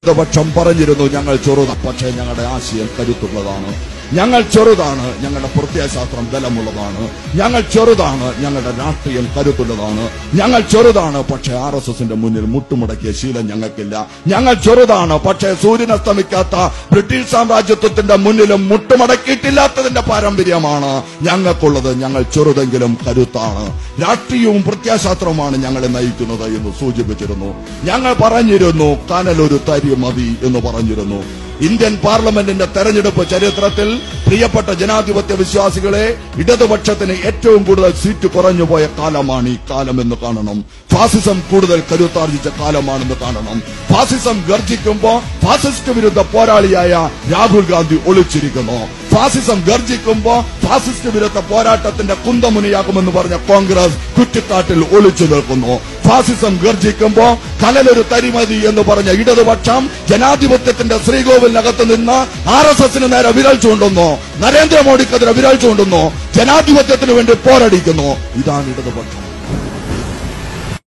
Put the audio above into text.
പക്ഷം പറഞ്ഞിരുന്നു ഞങ്ങൾ ചെറുത പക്ഷേ ഞങ്ങളുടെ ആശയം കരുത്തുള്ളതാണ് ഞങ്ങൾ ചെറുതാണ് ഞങ്ങളുടെ പ്രത്യയശാസ്ത്രം ബലമുള്ളതാണ് ഞങ്ങൾ ചെറുതാണ് ഞങ്ങളുടെ രാഷ്ട്രീയം കരുത്തുള്ളതാണ് ഞങ്ങൾ ചെറുതാണ് പക്ഷേ ആർ എസ് എസിന്റെ മുന്നിൽ മുട്ടുമുടക്കിയ ശീലം ഞങ്ങൾക്കില്ല ഞങ്ങൾ ചെറുതാണ് പക്ഷേ സൂര്യനസ്തമിക്കാത്ത ബ്രിട്ടീഷ് സാമ്രാജ്യത്വത്തിന്റെ മുന്നിലും മുട്ടുമടക്കിയിട്ടില്ലാത്തതിന്റെ പാരമ്പര്യമാണ് ഞങ്ങൾക്കുള്ളത് ഞങ്ങൾ ചെറുതെങ്കിലും കരുത്താണ് രാഷ്ട്രീയവും പ്രത്യാശാസ്ത്രവുമാണ് ഞങ്ങളെ നയിക്കുന്നത് എന്ന് സൂചിപ്പിച്ചിരുന്നു ഞങ്ങൾ പറഞ്ഞിരുന്നു കനലൊരു തരി മതി എന്ന് പറഞ്ഞിരുന്നു ഇന്ത്യൻ പാർലമെന്റിന്റെ തെരഞ്ഞെടുപ്പ് ചരിത്രത്തിൽ പ്രിയപ്പെട്ട ജനാധിപത്യ വിശ്വാസികളെ ഇടതുപക്ഷത്തിന് ഏറ്റവും കൂടുതൽ സീറ്റ് കുറഞ്ഞുപോയ കാലമാണ് ഈ കാലം എന്ന് കാണണം ഫാസിസം കൂടുതൽ കരുത്താർജിച്ച കാലമാണെന്ന് കാണണം ഫാസിസം ഗർജിക്കുമ്പോ ഫാസിസ്റ്റ് വിരുദ്ധ പോരാളിയായ രാഹുൽ ഗാന്ധി ഒളിച്ചിരിക്കുന്നു ഫാസിസം ഗർജിക്കുമ്പോ ഫാസിസ്റ്റ് വിരുദ്ധ പോരാട്ടത്തിന്റെ കുന്തമുനിയാകുമെന്ന് പറഞ്ഞ കോൺഗ്രസ് കുറ്റിക്കാട്ടിൽ ഒളിച്ചു നിൽക്കുന്നു ഫാസിസം ഗർജിക്കുമ്പോ കനലൊരു തരിമതി എന്ന് പറഞ്ഞ ഇടതുപക്ഷം ജനാധിപത്യത്തിന്റെ ശ്രീകോവിലിനകത്ത് നിന്ന് ആർ എസ് എസിന് നേരെ വിരൽ ചൂണ്ടുന്നു നരേന്ദ്രമോദിക്കെതിരെ വിരൽ ചൂണ്ടുന്നു ജനാധിപത്യത്തിന് വേണ്ടി പോരടിക്കുന്നു ഇതാണ് ഇടതുപക്ഷം